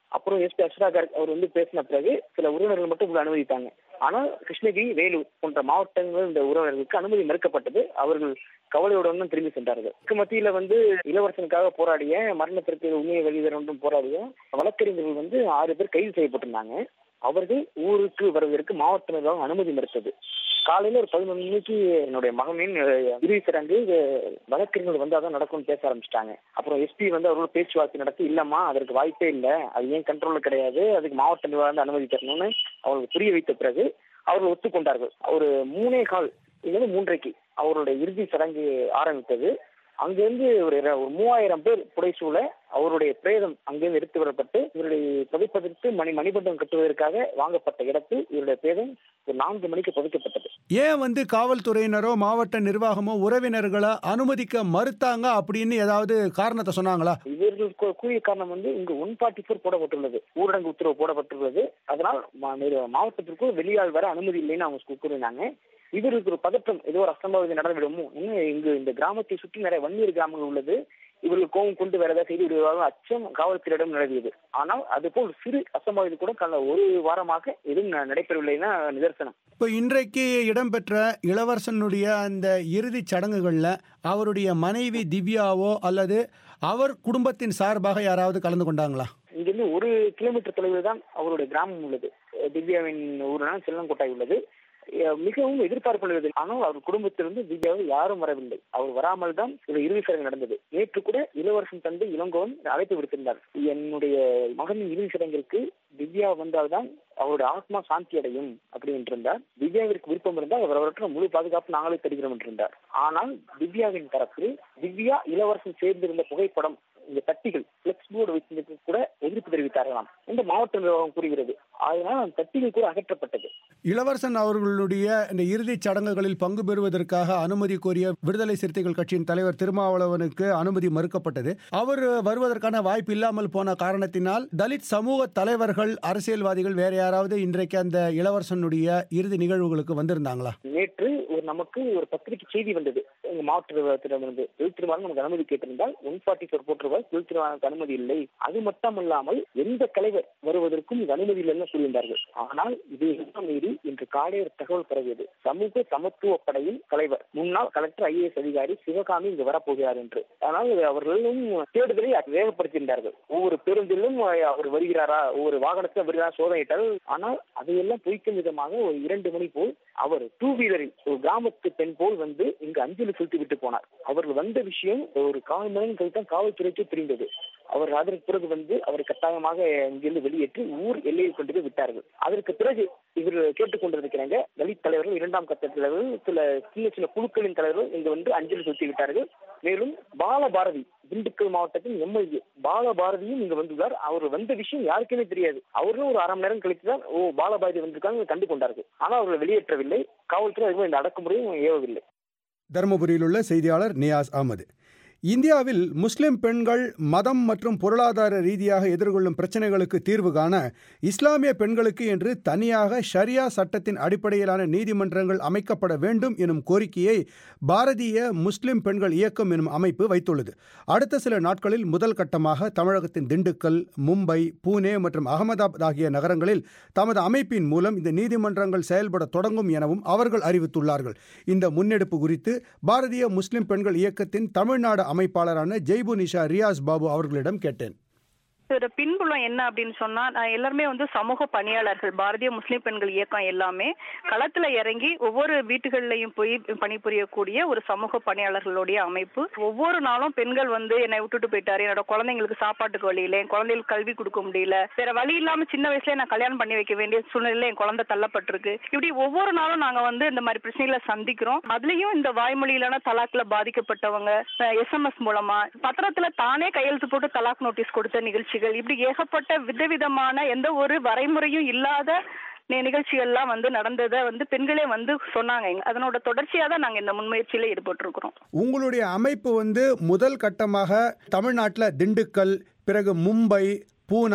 Speaker 10: அப்புறம் எஸ் பி அஷ்ராகர் அவர் வந்து பேசின பிறகு சில உறவினர்கள் மட்டும் உள்ள அனுமதித்தாங்க ஆனால் கிருஷ்ணகிரி வேலூர் போன்ற மாவட்டங்கள் இந்த உறவினர்களுக்கு அனுமதி மறுக்கப்பட்டது அவர்கள் கவலையுடன் திரும்பி சென்றார்கள் இதுக்கு மத்தியில வந்து இளவரசனுக்காக போராடிய மரணத்திற்கு உண்மையை வெளிவர ஒன்றும் போராடிய வழக்கறிஞர்கள் வந்து ஆறு பேர் கைது செய்யப்பட்டிருந்தாங்க அவர்கள் ஊருக்கு வருவதற்கு மாவட்ட நிர்வாகம் அனுமதி மறுத்தது காலையில ஒரு பதினொன்று மணிக்கு என்னுடைய மகனின் அஹ், இறுதி சடங்கு அஹ், வழக்கறிஞர்கள் வந்து அதான் நடக்கும்னு பேச ஆரம்பிச்சிட்டாங்க அப்புறம் எஸ்பி வந்து அவரோட பேச்சுவார்த்தை நடத்தி இல்லம்மா அதற்கு வாய்ப்பே இல்லை அது ஏன் கண்ட்ரோல்ல கிடையாது அதுக்கு மாவட்ட நிர்வாகம் வந்து அனுமதி தரணும்னு அவங்களுக்கு புரிய வைத்த பிறகு அவர்கள் ஒத்துக்கொண்டார்கள் ஒரு மூணே கால் இல்லது மூன்றைக்கு அவருடைய இறுதி சடங்கு ஆரம்பித்தது அங்கிருந்து ஒரு இர- ஒரு மூவாயிரம் பேர் புடைசூழ அவருடைய பிரேதம் அங்கிருந்து எடுத்து வரப்பட்டு இவருடைய புதைப்பதற்கு மணி மணிபண்டம் கட்டுவதற்காக வாங்கப்பட்ட இடத்தில் இவருடைய பிரேதம் ஒரு நான்கு மணிக்கு புதைக்கப்பட்டது
Speaker 1: ஏன் வந்து காவல்துறையினரோ மாவட்ட நிர்வாகமோ உறவினர்களை அனுமதிக்க மறுத்தாங்க அப்படின்னு ஏதாவது காரணத்தை சொன்னாங்களா
Speaker 10: இவர்கள் கூ- கூறிய காரணம் வந்து இங்கு ஒன் ஃபார்ட்டி ஃபோர் போடப்பட்டுள்ளது ஊரடங்கு உத்தரவு போடப்பட்டுள்ளது அதனால் மா- நிற- மாவட்டத்திற்குள் வெளியால் வர அனுமதி இல்லைன்னு அவங்க கூ- கூறினாங்க இவருக்கு ஒரு பதற்றம் ஏதோ ஒரு அசம்பாவிதம் நடந்துவிடுமோ இன்னும் இங்கு இந்த கிராமத்தை சுற்றி நிறைய வன்னியர் கிராமங்கள் உள்ளது இவர்கள் கோபம் கொண்டு வேற ஏதாவது செய்து விடுவதாக அச்சம் காவல்துறையிடம் நிலவியது ஆனால் அதுபோல் சிறு அசம்பாவிதம் கூட கடந்த ஒரு வாரமாக எதுவும் ந- நடைபெறவில்லைன்னா நிதர்சனம்
Speaker 1: இப்போ இன்றைக்கு இடம்பெற்ற இளவரசனுடைய அந்த இறுதிச் சடங்குகளில் அவருடைய மனைவி திவ்யாவோ அல்லது அவர் குடும்பத்தின் சார்பாக யாராவது கலந்து கொண்டாங்களா
Speaker 10: இங்கிருந்து ஒரு கிலோமீட்டர் தொலைவில் தான் அவருடைய கிராமம் உள்ளது அஹ் திவ்யாவின் ஊரான செல்லங்கோட்டாய் உள்ளது அஹ் மிகவும் எதிர்பார்ப்பு உள்ளது ஆனால் அவர் குடும்பத்திலிருந்து திவ்யாவை யாரும் வரவில்லை அவர் வராமல் தான் ஒரு இறுதி சடங்கு நடந்தது நேற்று கூட இளவரசன் தந்தை இளங்கோவன் அழைப்பு விடுத்திருந்தார் என்னுடைய மகனின் இறுதி சடங்கிற்கு திவ்யா வந்தால்தான் அவருடைய ஆத்மா சாந்தி அடையும் அப்படி என்றிருந்தார் திவ்யாவிற்கு விருப்பம் இருந்தால் அவர் அவர்கிட்ட முழு பாதுகாப்பு நாங்களே தருகிறோம் என்றிருந்தார் ஆனால் திவ்யாவின் தரப்பில் திவ்யா இளவரசன் சேர்ந்திருந்த புகைப்படம் இந்த தட்டிகள் பிளெக்ஸ் போர்டு வைத்திருக்க கூட எதிர்ப்பு தெரிவித்தார்களாம் இந்த மாவட்ட நிர்வாகம் கூறுகிறது அதனால் அந்த தட்டிகள் கூட அகற்றப்பட்டது
Speaker 1: இளவரசன் அவர்களுடைய இந்த இறுதிச் சடங்குகளில் பங்கு பெறுவதற்காக அனுமதி கோரிய விடுதலை சிறுத்தைகள் கட்சியின் தலைவர் திருமாவளவனுக்கு அனுமதி மறுக்கப்பட்டது அவர் வருவதற்கான வாய்ப்பு இல்லாமல் போன காரணத்தினால் தலித் சமூக தலைவர்கள் அரசியல்வாதிகள் வேற யாராவது இன்றைக்கு அந்த இளவரசனுடைய இறுதி நிகழ்வுகளுக்கு வந்திருந்தாங்களா
Speaker 10: நேற்று ஒரு நமக்கு ஒரு பத்திரிகை செய்தி வந்தது எங்க மாவட்ட நிர்வாகத்திடமிருந்து தொழில் திருவாரூர் நமக்கு அனுமதி கேட்டிருந்தால் ஒன் ஃபார்ட்டி ஃபோர் போட்டுருவார் தொழில் திருவாரூருக்கு அனுமதி இல்லை அது மட்டுமல்லாமல் எந்த தலைவர் வருவதற்கும் இது அனுமதி இல்லைன்னு சொல்லியிருந்தார்கள் ஆனால் இதை எல்லாம் மீறி இன்று காலை ஒரு தகவல் பரவியது சமூக சமத்துவ படையின் தலைவர் முன்னாள் கலெக்டர் ஐஏஎஸ் அதிகாரி சிவகாமி இங்கு வரப்போகிறார் என்று ஆனால் அவர்களும் தேடுதலை வேகப்படுத்தியிருந்தார்கள் ஒவ்வொரு பேருந்திலும் அவர் வருகிறாரா ஒவ்வொரு வாகனத்தில் வருகிறாரா சோதனையிட்டால் ஆனால் அதையெல்லாம் பொய்க்கும் விதமாக ஒரு இரண்டு மணி போல் அவர் டூ வீலரில் ஒரு கிராமத்து பெண் போல் வந்து இங்கு அஞ்சலி செலுத்தி விட்டு போனார் அவர்கள் வந்த விஷயம் ஒரு கால் மணி நேரம் கழித்து தான் காவல்துறைக்கு தெரிந்தது அவர் அதற்கு பிறகு வந்து அவரை கட்டாயமாக இங்கிருந்து வெளியேற்றி ஊர் எல்லையில் கொண்டு போய் விட்டார்கள் அதற்கு பிறகு இவர் கேட்டுக்கொண்டிருக்கிறாங்க தலித் தலைவர்கள் இரண்டாம் கட்ட தலைவர்கள் சில சின்ன சின்ன குழுக்களின் தலைவர்கள் இங்கு வந்து அஞ்சலி செலுத்தி விட்டார்கள் மேலும் பாலபாரதி திண்டுக்கல் மாவட்டத்தின் எம்எல்ஏ பாலபாரதியும் இங்க வந்துள்ளார் அவர் வந்த விஷயம் யாருக்குமே தெரியாது அவர்களும் ஒரு அரை மணி நேரம் கழித்து தான் ஓ பாலபாரதி வந்திருக்காங்க கண்டு கொண்டார்கள் ஆனால் அவர்கள் வெளியேற்றவில்லை காவல்துறை அதுவும் இந்த அடக்குமுறையும் ஏவவில்லை
Speaker 1: தருமபுரியில் உள்ள செய்தியாளர் நியாஸ் அகமது இந்தியாவில் முஸ்லிம் பெண்கள் மதம் மற்றும் பொருளாதார ரீதியாக எதிர்கொள்ளும் பிரச்சனைகளுக்கு தீர்வு காண இஸ்லாமிய பெண்களுக்கு என்று தனியாக ஷரியா சட்டத்தின் அடிப்படையிலான நீதிமன்றங்கள் அமைக்கப்பட வேண்டும் எனும் கோரிக்கையை பாரதிய முஸ்லிம் பெண்கள் இயக்கம் எனும் அமைப்பு வைத்துள்ளது அடுத்த சில நாட்களில் முதல் கட்டமாக தமிழகத்தின் திண்டுக்கல் மும்பை பூனே மற்றும் அகமதாபாத் ஆகிய நகரங்களில் தமது அமைப்பின் மூலம் இந்த நீதிமன்றங்கள் செயல்பட தொடங்கும் எனவும் அவர்கள் அறிவித்துள்ளார்கள் இந்த முன்னெடுப்பு குறித்து பாரதிய முஸ்லிம் பெண்கள் இயக்கத்தின் தமிழ்நாடு அமைப்பாளரான ஜெய்பு நிஷா ரியாஸ் பாபு அவர்களிடம் கேட்டேன்
Speaker 3: இதோட பின்புலம் என்ன அப்படின்னு சொன்னா நான் எல்லாருமே வந்து சமூக பணியாளர்கள் பாரதிய முஸ்லிம் பெண்கள் இயக்கம் எல்லாமே களத்துல இறங்கி ஒவ்வொரு வீட்டுகள்லையும் போய் பணிபுரியக்கூடிய ஒரு சமூக பணியாளர்களுடைய அமைப்பு ஒவ்வொரு நாளும் பெண்கள் வந்து என்னை விட்டுட்டு போயிட்டாரு என்னோட குழந்தைங்களுக்கு சாப்பாட்டுக்கு வழி இல்லை என் குழந்தைகளுக்கு கல்வி கொடுக்க முடியல வேற வழி இல்லாம சின்ன வயசுல நான் கல்யாணம் பண்ணி வைக்க வேண்டிய சூழ்நிலையில என் குழந்தை தள்ளப்பட்டிருக்கு இப்படி ஒவ்வொரு நாளும் நாங்க வந்து இந்த மாதிரி பிரச்சனைகளை சந்திக்கிறோம் அதுலயும் இந்த வாய்மொழியிலான தலாக்ல பாதிக்கப்பட்டவங்க எஸ்எம்எஸ் மூலமா பத்திரத்துல தானே கையெழுத்து போட்டு தலாக் நோட்டீஸ் கொடுத்த நிகழ்ச்சிகள் இப்படி ஏகப்பட்ட விதவிதமான எந்த ஒரு வரைமுறையும் இல்லாத நி- நிகழ்ச்சிகள்லாம் வந்து நடந்ததை வந்து பெண்களே வந்து சொன்னாங்க அதனோட தொடர்ச்சியா தான் நாங்க இந்த முன்முயற்சியில ஈடுபட்டிருக்கிறோம்
Speaker 1: உங்களுடைய அமைப்பு வந்து முதல் கட்டமாக தமிழ்நாட்டில் திண்டுக்கல் பிறகு மும்பை பூனா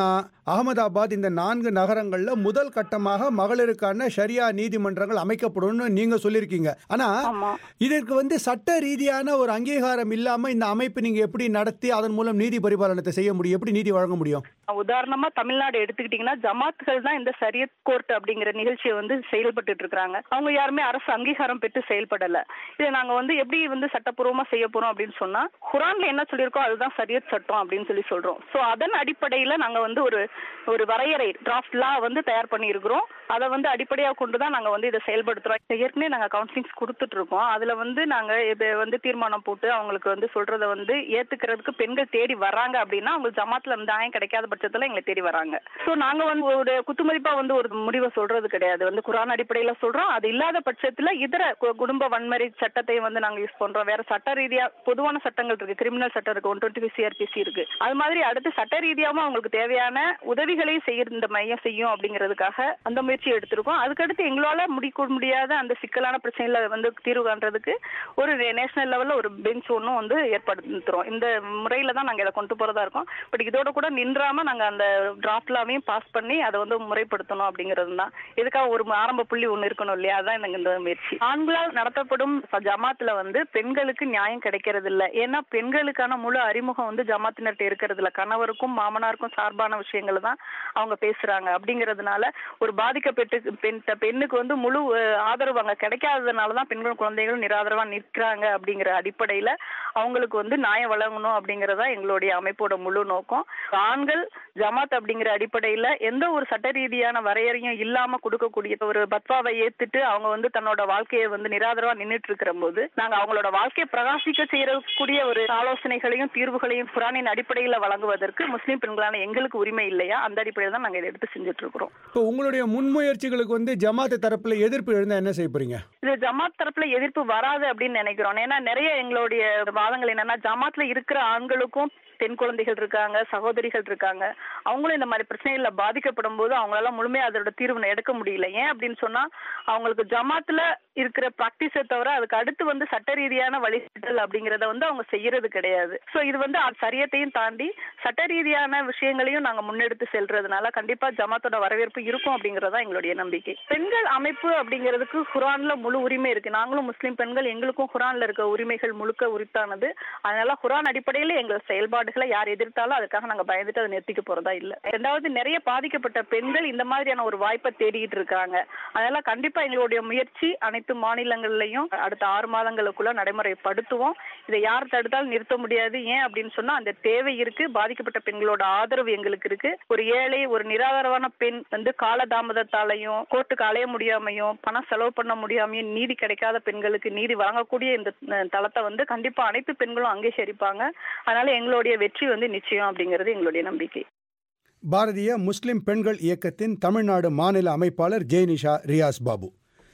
Speaker 1: அகமதாபாத் இந்த நான்கு நகரங்கள்ல முதல் கட்டமாக மகளிருக்கான ஷரியா நீதிமன்றங்கள் அமைக்கப்படும்னு நீங்க சொல்லியிருக்கீங்க ஆனா
Speaker 3: ஆமா
Speaker 1: இதற்கு வந்து சட்ட ரீதியான ஒரு அங்கீகாரம் இல்லாம இந்த அமைப்பு நீங்க எப்படி நடத்தி அதன் மூலம் நீதி பரிபாலனத்தை செய்ய முடியும் எப்படி நீதி வழங்க முடியும்
Speaker 3: உதாரணமா தமிழ்நாடு எடுத்துக்கிட்டீங்கன்னா ஜமாத்துகள் தான் இந்த சரியத் கோர்ட் அப்படிங்கிற நிகழ்ச்சியை வந்து செயல்பட்டு இருக்காங்க அவங்க யாருமே அரசு அங்கீகாரம் பெற்று செயல்படல இதை நாங்க வந்து எப்படி வந்து சட்டப்பூர்வமா செய்ய போறோம் அப்படின்னு சொன்னா குரான்ல என்ன சொல்லியிருக்கோம் அதுதான் சரியத் சட்டம் அப்படின்னு சொல்லி சொல்றோம் சோ அதன் அடிப்படையில நாங்க வந்து ஒரு ஒரு வரையறை டிராஃப்ட் லா வந்து தயார் பண்ணி இருக்கிறோம் அதை வந்து அடிப்படையா கொண்டு தான் நாங்க வந்து இதை செயல்படுத்துறோம் இப்ப ஏற்கனவே நாங்க கவுன்சிலிங்ஸ் கொடுத்துட்டு இருக்கோம் அதுல வந்து நாங்க இது வந்து தீர்மானம் போட்டு அவங்களுக்கு வந்து சொல்றத வந்து ஏத்துக்கிறதுக்கு பெண்கள் தேடி வர்றாங்க அப்படின்னா அவங்களுக்கு ஜமாத்துல நியாயம் கிடைக்காத பட்சத்துல எங்களை தேடி வராங்க சோ நாங்க வந்து ஒரு குத்துமதிப்பா வந்து ஒரு முடிவை சொல்றது கிடையாது வந்து குரான் அடிப்படையில சொல்றோம் அது இல்லாத பட்சத்துல இதர கு- குடும்ப வன்முறை சட்டத்தை வந்து நாங்க யூஸ் பண்றோம் வேற சட்ட ரீதியா பொதுவான சட்டங்கள் இருக்கு கிரிமினல் சட்டம் இருக்கு ஒன் டுவெண்ட்டி சிஆர்பிசி இருக்கு அது மாதிரி அடுத்து சட்ட ரீதியாவும் அவங்களுக்கு தேவையான உதவிகளையும் செய்ய இந்த மையம் செய்யும் அப்படிங்கிறதுக்காக அந்த முயற்சி எடுத்திருக்கோம் அதுக்கடுத்து எங்களால முடிக்க முடியாத அந்த சிக்கலான பிரச்சனைகளை வந்து தீர்வு காண்றதுக்கு ஒரு நேஷனல் லெவல்ல ஒரு பெஞ்ச் ஒன்றும் வந்து ஏற்படுத்துறோம் இந்த முறையில தான் நாங்க இதை கொண்டு போறதா இருக்கோம் பட் இதோட கூட நின்றாம நாங்க அந்த டிராஃப்ட்லாவையும் பாஸ் பண்ணி அதை வந்து முறைப்படுத்தணும் அப்படிங்கிறது தான் இதுக்காக ஒரு ஆரம்ப புள்ளி ஒண்ணு இருக்கணும் இல்லையா அதான் எனக்கு இந்த முயற்சி ஆண்களால் நடத்தப்படும் ச- ஜமாத்துல வந்து பெண்களுக்கு நியாயம் கிடைக்கிறது இல்ல ஏன்னா பெண்களுக்கான முழு அறிமுகம் வந்து ஜமாத்தினர்கிட்ட இருக்கிறது இல்ல கணவருக்கும் மாமனாருக்கும் சார்பான விஷயங்களை தான் அவங்க பேசுறாங்க அப்படிங்கிறதுனால ஒரு பாதிக்கப்பட்டு பெண் த- பெண்ணுக்கு வந்து முழு அஹ், ஆதரவு அங்க கிடைக்காததுனால தான் பெண்களும் குழந்தைகளும் நிராதரவா நிற்கிறாங்க அப்படிங்கிற அடிப்படையில அவங்களுக்கு வந்து நியாயம் வழங்கணும் அப்படிங்கறதா எங்களுடைய அமைப்போட முழு நோக்கம் ஆண்கள் ஜமாத் அப்படிங்கிற அடிப்படையில எந்த ஒரு சட்ட ரீதியான வரையறையும் இல்லாம கொடுக்கக்கூடிய ஒரு பத்வாவை ஏத்துட்டு அவங்க வந்து தன்னோட வாழ்க்கையை வந்து நிராதரவா நின்னுட்டு இருக்கிற போது நாங்க அவங்களோட வாழ்க்கையை பிரகாசிக்க செய்யக்கூடிய ஒரு ஆலோசனைகளையும் தீர்வுகளையும் குரானின் அடிப்படையில வழங்குவதற்கு முஸ்லீம் பெண்களான எங்களுக்கு உரிமை இல்லையா அந்த அடிப்படையில் தான் நாங்க இதை எடுத்து செஞ்சுட்டு இருக்கிறோம்
Speaker 1: இப்போ உங்களுடைய முன்முயற்சிகளுக்கு வந்து ஜமாத் தரப்புல எதிர்ப்பு எழுந்தா என்ன செய்ய போறீங்க
Speaker 3: இது ஜமாத் தரப்புல எதிர்ப்பு வராது அப்படின்னு நினைக்கிறோம் ஏன்னா நிறைய எங்களுடைய வாதங்கள் என்னன்னா ஜமாத்ல இருக்கிற ஆண்களுக்கும் பெண் குழந்தைகள் இருக்காங்க சகோதரிகள் இருக்காங்க அவங்களும் இந்த மாதிரி பிரச்சனைகள்ல பாதிக்கப்படும் போது அவங்களால முழுமையா அதோட தீர்வு எடுக்க முடியல ஏன் அப்படின்னு சொன்னா அவங்களுக்கு ஜமாத்துல இருக்கிற பிராக்டிஸை தவிர அதுக்கு அடுத்து வந்து சட்ட ரீதியான வழிகாட்டல் அப்படிங்கறத வந்து அவங்க செய்யறது கிடையாது சோ இது வந்து அது சரியத்தையும் தாண்டி சட்ட ரீதியான விஷயங்களையும் நாங்க முன்னெடுத்து செல்றதுனால கண்டிப்பா ஜமாத்தோட வரவேற்பு இருக்கும் அப்படிங்கறதா எங்களுடைய நம்பிக்கை பெண்கள் அமைப்பு அப்படிங்கிறதுக்கு குரான்ல முழு உரிமை இருக்கு நாங்களும் முஸ்லிம் பெண்கள் எங்களுக்கும் குரான்ல இருக்க உரிமைகள் முழுக்க உரித்தானது அதனால குரான் அடிப்படையில எங்கள் செயல்பாடுகளை யார் எதிர்த்தாலும் அதுக்காக நாங்க பயந்துட்டு அதை நிறுத்திக்க போறதா இல்ல ரெண்டாவது நிறைய பாதிக்கப்பட்ட பெண்கள் இந்த மாதிரியான ஒரு வாய்ப்பை தேடிட்டு இருக்காங்க அதனால கண்டிப்பா எங்களுடைய முயற்சி அனைத்து மாநிலங்கள்லயும் அடுத்த ஆறு மாதங்களுக்குள்ள நடைமுறைப்படுத்துவோம் இதை யார் தடுத்தாலும் நிறுத்த முடியாது ஏன் அப்படின்னு சொன்னா அந்த தேவை இருக்கு பாதிக்கப்பட்ட பெண்களோட ஆதரவு எங்களுக்கு இருக்கு ஒரு ஏழை ஒரு நிராதரவான பெண் வந்து காலதாமதத்தாலையும் கோர்ட்டுக்கு அலைய முடியாமையும் பணம் செலவு பண்ண முடியாமையும் நீதி கிடைக்காத பெண்களுக்கு நீதி வழங்கக்கூடிய இந்த அஹ், தளத்தை வந்து கண்டிப்பா அனைத்து பெண்களும் அங்கீகரிப்பாங்க அதனால எங்களுடைய வெற்றி வந்து நிச்சயம் அப்படிங்கிறது எங்களுடைய நம்பிக்கை
Speaker 1: பாரதிய முஸ்லிம் பெண்கள் இயக்கத்தின் தமிழ்நாடு மாநில அமைப்பாளர் ஜெய்னிஷா ரியாஸ் பாபு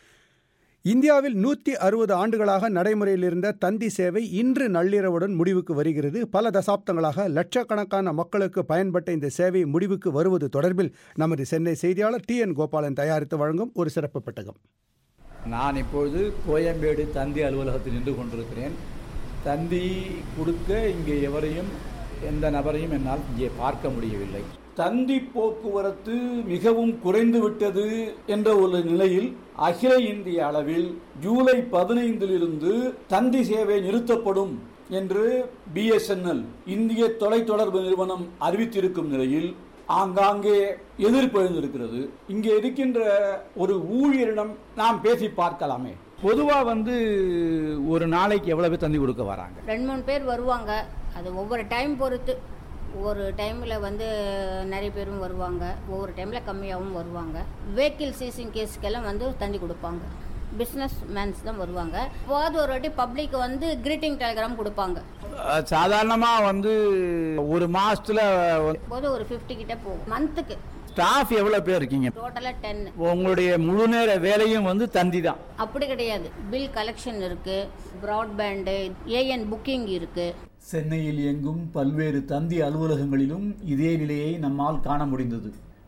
Speaker 1: இந்தியாவில் நூற்றி அறுபது ஆண்டுகளாக நடைமுறையில் இருந்த தந்தி சேவை இன்று நள்ளிரவுடன் முடிவுக்கு வருகிறது பல தசாப்தங்களாக லட்சக்கணக்கான மக்களுக்கு பயன்பட்ட இந்த சேவை முடிவுக்கு வருவது தொடர்பில் நமது சென்னை செய்தியாளர் டி என் கோபாலன் தயாரித்து வழங்கும் ஒரு சிறப்பு பெட்டகம்
Speaker 11: நான் இப்பொழுது கோயம்பேடு தந்தி அலுவலகத்தில் நின்று கொண்டிருக்கிறேன் தந்தி கொடுக்க இங்கே எவரையும் எந்த நபரையும் என்னால் இங்கே பார்க்க முடியவில்லை தந்தி போக்குவரத்து மிகவும் குறைந்து விட்டது என்ற ஒரு நிலையில் அகில இந்திய அளவில் ஜூலை பதினைந்திலிருந்து தந்தி சேவை நிறுத்தப்படும் என்று பிஎஸ்என்எல் இந்திய தொலைத்தொடர்பு நிறுவனம் அறிவித்திருக்கும் நிலையில் ஆங்காங்கே எதிர்ப்பு எழுந்திருக்கிறது இங்கே இருக்கின்ற ஒரு ஊழியரிடம் நாம் பேசி பார்க்கலாமே பொதுவாக வந்து ஒரு நாளைக்கு எவ்வளவு பேர் தந்தி கொடுக்க வராங்க
Speaker 12: ரெண்டு மூணு பேர் வருவாங்க அது ஒவ்வொரு டைம் பொறுத்து ஒரு டைமில் வந்து நிறைய பேரும் வருவாங்க ஒவ்வொரு டைமில் கம்மியாகவும் வருவாங்க வெஹிக்கிள் சீசிங் கேஸுக்கெல்லாம் வந்து தந்தி கொடுப்பாங்க பிஸ்னஸ் மேன்ஸ் தான் வருவாங்க போது ஒரு வாட்டி பப்ளிக் வந்து கிரீட்டிங் டெலிகிராம் கொடுப்பாங்க
Speaker 11: சாதாரணமாக வந்து ஒரு மாசத்துல
Speaker 12: போது ஒரு ஃபிஃப்டி கிட்ட போகும் மந்த்துக்கு
Speaker 11: ஸ்டாஃப் எவ்வளோ பேர் இருக்கீங்க
Speaker 12: டோட்டலாக டென்
Speaker 11: உங்களுடைய முழு நேர வேலையும் வந்து தந்தி தான்
Speaker 12: அப்படி கிடையாது பில் கலெக்ஷன் இருக்குது ப்ராட்பேண்டு ஏஎன் புக்கிங் இருக்குது
Speaker 11: சென்னையில் எங்கும் பல்வேறு தந்தி அலுவலகங்களிலும் இதே நிலையை நம்மால் காண முடிந்தது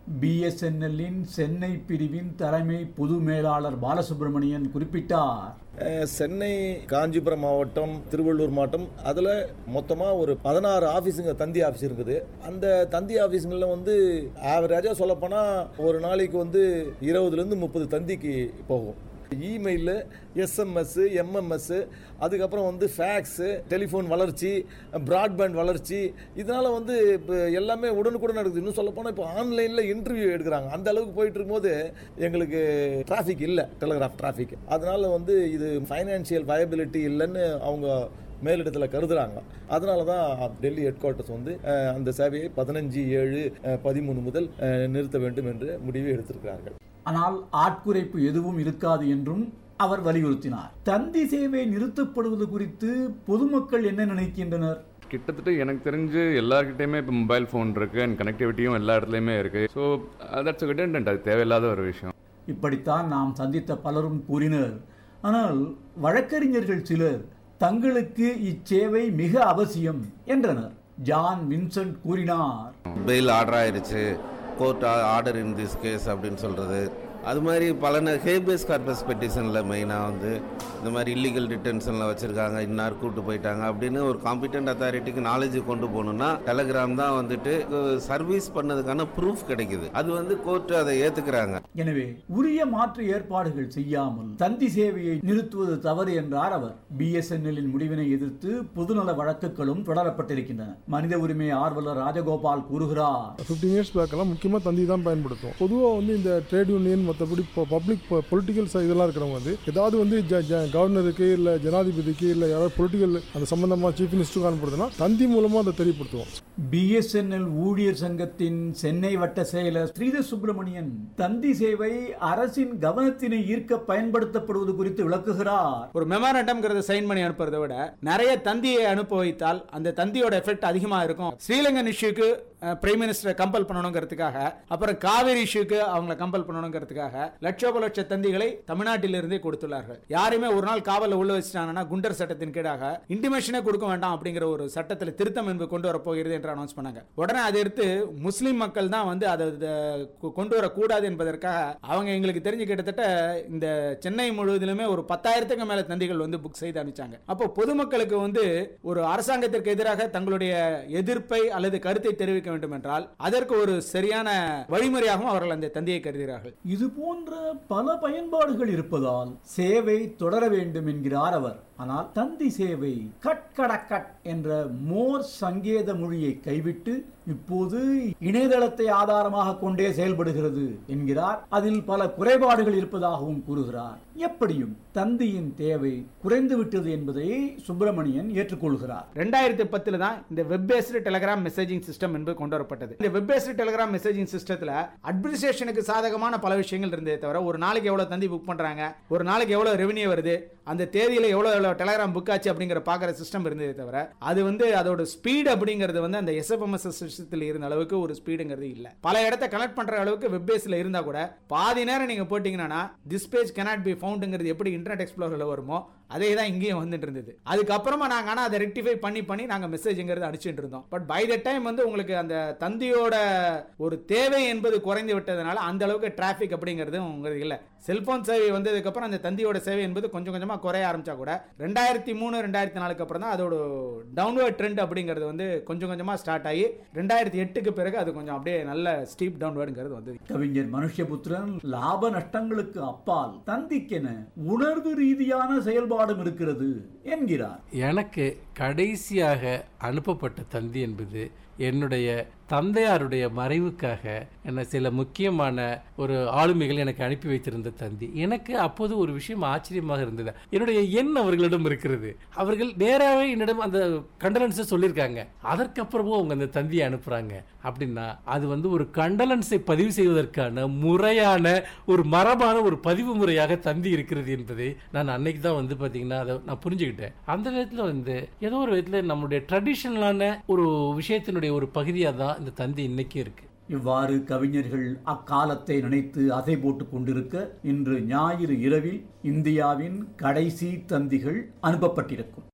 Speaker 11: பிஎஸ்என்எல்லின் சென்னை பிரிவின் தலைமை பொது மேலாளர் பாலசுப்ரமணியன் குறிப்பிட்டார்
Speaker 13: அஹ், சென்னை காஞ்சிபுரம் மாவட்டம் திருவள்ளூர் மாவட்டம் அதில் மொத்தமாக ஒரு பதினாறு ஆஃபீஸுங்க தந்தி ஆஃபீஸ் இருக்குது அந்த தந்தி ஆஃபீஸுங்களில் வந்து ஆவரேஜாக சொல்லப்போனால் ஒரு நாளைக்கு வந்து இருபதுலேருந்து முப்பது தந்திக்கு போகும் இமெயிலு எஸ்எம்எஸ் எம்எம்எஸ் அதுக்கப்புறம் வந்து ஃபேக்ஸு டெலிஃபோன் வளர்ச்சி பிராட்பேண்ட் வளர்ச்சி இதனால் வந்து இப்போ எல்லாமே உடனுக்குடன் நடக்குது இன்னும் சொல்லப்போனால் இப்போ ஆன்லைனில் இன்டர்வியூ எடுக்கிறாங்க அந்த அளவுக்கு போயிட்டு இருக்கும்போது எங்களுக்கு டிராஃபிக் இல்லை டெலிகிராஃப் டிராஃபிக் அதனால வந்து இது ஃபைனான்சியல் வயபிலிட்டி இல்லைன்னு அவங்க மேலிடத்தில் கருதுறாங்க அதனால தான் டெல்லி ஹெட் குவார்ட்டர்ஸ் வந்து அஹ், அந்த சேவையை பதினஞ்சு ஏழு அஹ், பதிமூணு முதல் அஹ், நிறுத்த வேண்டும் என்று முடிவு எடுத்திருக்கிறார்கள்
Speaker 11: ஆனால் ஆட்குறைப்பு எதுவும் இருக்காது என்றும் அவர் வலியுறுத்தினார் தந்தி சேவை நிறுத்தப்படுவது குறித்து பொதுமக்கள் என்ன நினைக்கின்றனர்
Speaker 14: கிட்டத்தட்ட எனக்கு தெரிஞ்சு எல்லார்கிட்டயுமே இப்போ மொபைல் ஃபோன் இருக்கு அண்ட் கனெக்டிவிட்டியும் எல்லா இடத்துலையுமே இருக்கு ஸோ தட்ஸ் redundant அது தேவையில்லாத ஒரு விஷயம்
Speaker 11: இப்படித்தான் நாம் சந்தித்த பலரும் கூறினர் ஆனால் வழக்கறிஞர்கள் சிலர் தங்களுக்கு இச்சேவை மிக அவசியம் என்றனர் ஜான் வின்சென்ட் கூறினார்
Speaker 15: பெயில் ஆர்டர் ஆயிருச்சு court order in this case அப்படின்னு சொல்கிறது அது மாதிரி பல ஹேபியஸ் கார்பஸ் பெட்டிஷனில் மெயினாக வந்து இந்த மாதிரி இல்லீகல் டிடென்ஷனில் வச்சுருக்காங்க இன்னார் கூட்டு போயிட்டாங்க அப்படின்னு ஒரு காம்பிடென்ட் அத்தாரிட்டிக்கு நாலேஜ் கொண்டு போகணுன்னா டெலகிராம் தான் வந்துட்டு சர்வீஸ் பண்ணதுக்கான ப்ரூஃப் கிடைக்குது அது வந்து கோர்ட்டு அதை ஏற்றுக்கிறாங்க
Speaker 11: எனவே உரிய மாற்று ஏற்பாடுகள் செய்யாமல் தந்தி சேவையை நிறுத்துவது தவறு என்றார் அவர் பிஎஸ்என்எல்லின் முடிவினை எதிர்த்து பொதுநல வழக்குகளும் தொடரப்பட்டிருக்கின்றன மனித உரிமை ஆர்வலர் ராஜகோபால் கூறுகிறார்
Speaker 16: ஃபிஃப்டீன் இயர்ஸ் பேக்கெல்லாம் முக்கியமாக தந்தி தான் பயன்படுத்தும் பொதுவாக வந்து இந்த ட்ரேட் யூனியன் மற்றபடி இப்போ பப்ளிக் பொலிட்டிக்கல் இதெல்லாம் இருக்கிறவங்க வந்து ஏதாவது வந்து ஜ- ஜ- கவர்னருக்கு இல்லை ஜனாதிபதிக்கு இல்லை யாராவது பொலிட்டிக்கல் அந்த சம்பந்தமாக சீஃப் மினிஸ்டருக்கு அனுப்புறதுன்னா தந்தி மூலமாக அதை தெரியப்படுத்துவோம்
Speaker 11: பிஎஸ்என்எல் ஊழியர் சங்கத்தின் சென்னை வட்ட செயலர் ஸ்ரீதர் சுப்பிரமணியன் தந்தி சேவை அரசின் கவனத்தினை ஈர்க்க பயன்படுத்தப்படுவது குறித்து விளக்குகிறார்
Speaker 17: ஒரு மெமரண்டம்ங்கிறத சைன் பண்ணி அனுப்புறதை விட நிறைய தந்தியை அனுப்ப வைத்தால் அந்த தந்தியோட எஃபெக்ட் அதிகமா இருக்கும் ஸ்ரீலங்கன் இஷ்யூக்கு பிரைம் மினிஸ்டரை கம்பல் பண்ணணுங்கிறதுக்காக அப்புறம் காவிரி இஷ்யூக்கு அவங்களை கம்பல் பண்ணணுங்கிறதுக்காக லட்சோப லட்ச தந்திகளை தமிழ்நாட்டிலிருந்தே கொடுத்துள்ளார்கள் யாருமே ஒரு நாள் காவலில் உள்ள வச்சுட்டாங்கன்னா குண்டர் சட்டத்தின் கீழாக இன்டிமேஷனே கொடுக்க வேண்டாம் அப்படிங்கிற ஒரு சட்டத்தில் திருத்தம் என்பது கொண்டு வரப்போகிறது என்று அனௌன்ஸ் பண்ணாங்க உடனே அதை எடுத்து முஸ்லீம் மக்கள் தான் வந்து அதை அதை கொ- கொண்டு வரக்கூடாது என்பதற்காக அவங்க எங்களுக்கு தெரிஞ்சு கிட்டத்தட்ட இந்த சென்னை முழுவதிலுமே ஒரு பத்தாயிரத்துக்கு மேல தந்திகள் வந்து புக் செய்து அனுப்பிச்சாங்க அப்போ பொதுமக்களுக்கு வந்து ஒரு அரசாங்கத்திற்கு எதிராக தங்களுடைய எதிர்ப்பை அல்லது கருத்தை தெரிவிக்க வேண்டும் என்றால் அதற்கு ஒரு சரியான வழிமுறையாகவும் அவர்கள் அந்த தந்தியை கருதுகிறார்கள்
Speaker 11: இது போன்ற பல பயன்பாடுகள் இருப்பதால் சேவை தொடர வேண்டும் என்கிறார் அவர் ஆனால் தந்தி சேவை கட் கட கட் என்ற மோர் சங்கேத மொழியை கைவிட்டு இப்போது இணையதளத்தை ஆதாரமாக கொண்டே செயல்படுகிறது என்கிறார் அதில் பல குறைபாடுகள் இருப்பதாகவும் கூறுகிறார் எப்படியும் தந்தியின் தேவை குறைந்து விட்டது என்பதை சுப்பிரமணியன் ஏற்றுக்கொள்கிறார்
Speaker 17: ரெண்டாயிரத்தி பத்துல தான் இந்த web based telegram messaging system என்பது கொண்டு வரப்பட்டது இந்த வெப் பேஸ்டு டெலிகிராம் மெசேஜிங் சிஸ்டத்துல அட்மினிஸ்ட்ரேஷனுக்கு சாதகமான பல விஷயங்கள் இருந்ததே தவிர ஒரு நாளைக்கு எவ்வளவு தந்தி புக் பண்றாங்க ஒரு நாளைக்கு எவ்வளவு ரெவன்யூ வருது அந்த தேதியில எவ்வளவு எவ்வளவு டெலிகிராம் புக் ஆச்சு அப்படிங்கிற பாக்குற சிஸ்டம் இருந்ததே தவிர அது வந்து அதோட ஸ்பீட் அப்படிங்கிறது வந்து அந்த எஸ்எஃப்எம்எஸ் சிஸ்டத்தில் இருந்த அளவுக்கு ஒரு ஸ்பீடுங்கிறது இல்ல பல இடத்த கனெக்ட் பண்ற அளவுக்கு வெப் பேஸ்ல இருந்தா கூட பாதி நேரம் நீங்க போட்டீங்கன்னா திஸ் பேஜ் cannot பி ஃபவுண்டுங்கிறது எப்படி இன்டர்நெட் எக்ஸ்ப்ளோரில் வருமோ அதே தான் இங்கேயும் வந்துட்டு இருந்தது அதுக்கப்புறமா நாங்க ஆனா அதை ரெக்டிஃபை பண்ணி பண்ணி நாங்க மெசேஜ்ங்கிறது அனுப்பிச்சுட்டு இருந்தோம் பட் பை த டைம் வந்து உங்களுக்கு அந்த தந்தியோட ஒரு தேவை என்பது குறைந்து விட்டதுனால அந்த அளவுக்கு டிராஃபிக் அப்படிங்கிறது உங்களுக்கு இல்ல செல்போன் சேவை வந்ததுக்கு அப்புறம் அந்த தந்தியோட சேவை என்பது கொஞ்சம் கொஞ்சமா குறைய ஆரம்பிச்சா கூட ரெண்டாயிரத்தி மூணு ரெண்டாயிரத்தி நாலுக்கு அப்புறம் தான் அதோட டவுன்வர்ட் ட்ரெண்ட் அப்படிங்கிறது வந்து கொஞ்சம் கொஞ்சமா ஸ்டார்ட் ஆகி ரெண்டாயிரத்தி எட்டுக்கு பிறகு அது கொஞ்சம் அப்படியே நல்ல ஸ்டீப் டவுன்வர்டுங்கிறது வந்தது
Speaker 11: கவிஞர் மனுஷபுத்திரன் லாப நஷ்டங்களுக்கு அப்பால் தந்திக்கென உணர்வு ரீதியான செயல்பாடும் இருக்கிறது என்கிறார்
Speaker 18: எனக்கு கடைசியாக அனுப்பப்பட்ட தந்தி என்பது என்னுடைய தந்தையாருடைய மறைவுக்காக என்ன சில முக்கியமான ஒரு ஆளுமைகள் எனக்கு அனுப்பி வைத்திருந்த தந்தி எனக்கு அப்போது ஒரு விஷயம் ஆச்சரியமாக இருந்தது என்னுடைய எண் அவர்களிடம் இருக்கிறது அவர்கள் நேராகவே என்னிடம் அந்த கண்டலன்ஸை சொல்லியிருக்காங்க அதற்கப்புறமும் அவங்க அந்த தந்தியை அனுப்புறாங்க அப்படின்னா அது வந்து ஒரு கண்டலன்ஸை பதிவு செய்வதற்கான முறையான ஒரு மரபான ஒரு பதிவு முறையாக தந்தி இருக்கிறது என்பதை நான் அன்னைக்கு தான் வந்து பார்த்தீங்கன்னா அதை நான் புரிஞ்சுக்கிட்டேன் அந்த விதத்தில் வந்து ஏதோ ஒரு விதத்தில் நம்முடைய ட்ரெடிஷ்னலான ஒரு விஷயத்தினுடைய ஒரு பகுதியாக தான் இந்த தந்தி இன்னைக்கு இருக்கு
Speaker 11: இவ்வாறு கவிஞர்கள் அக்காலத்தை நினைத்து அசை போட்டுக் கொண்டிருக்க இன்று ஞாயிறு இரவில் இந்தியாவின் கடைசி தந்திகள் அனுப்பப்பட்டிருக்கும்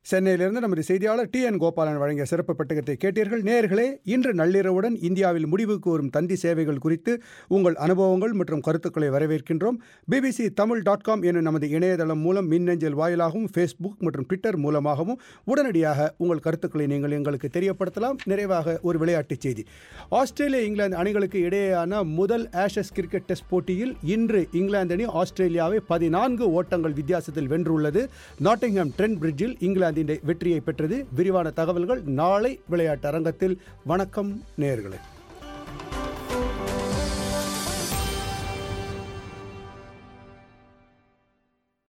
Speaker 1: சென்னையிலிருந்து நமது செய்தியாளர் டி என் கோபாலன் வழங்கிய சிறப்பு பெட்டகத்தை கேட்டீர்கள் நேர்களே இன்று நள்ளிரவுடன் இந்தியாவில் முடிவுக்கு வரும் தந்தி சேவைகள் குறித்து உங்கள் அனுபவங்கள் மற்றும் கருத்துக்களை வரவேற்கின்றோம் பிபிசி தமிழ் டாட் காம் எனும் நமது இணையதளம் மூலம் மின்னஞ்சல் வாயிலாகவும் ஃபேஸ்புக் மற்றும் ட்விட்டர் மூலமாகவும் உடனடியாக உங்கள் கருத்துக்களை நீங்கள் எங்களுக்கு தெரியப்படுத்தலாம் நிறைவாக ஒரு விளையாட்டுச் செய்தி ஆஸ்திரேலியா இங்கிலாந்து அணிகளுக்கு இடையேயான முதல் ஆஷஸ் கிரிக்கெட் டெஸ்ட் போட்டியில் இன்று இங்கிலாந்து அணி ஆஸ்திரேலியாவை பதினான்கு ஓட்டங்கள் வித்தியாசத்தில் வென்றுள்ளது நாட்டிங்ஹாம் ட்ரெண்ட் பிரிட்ஜில் இங்கிலாந்தின் வெற்றியை பெற்றது விரிவான தகவல்கள் நாளை விளையாட்டு அரங்கத்தில் வணக்கம் நேயர்களே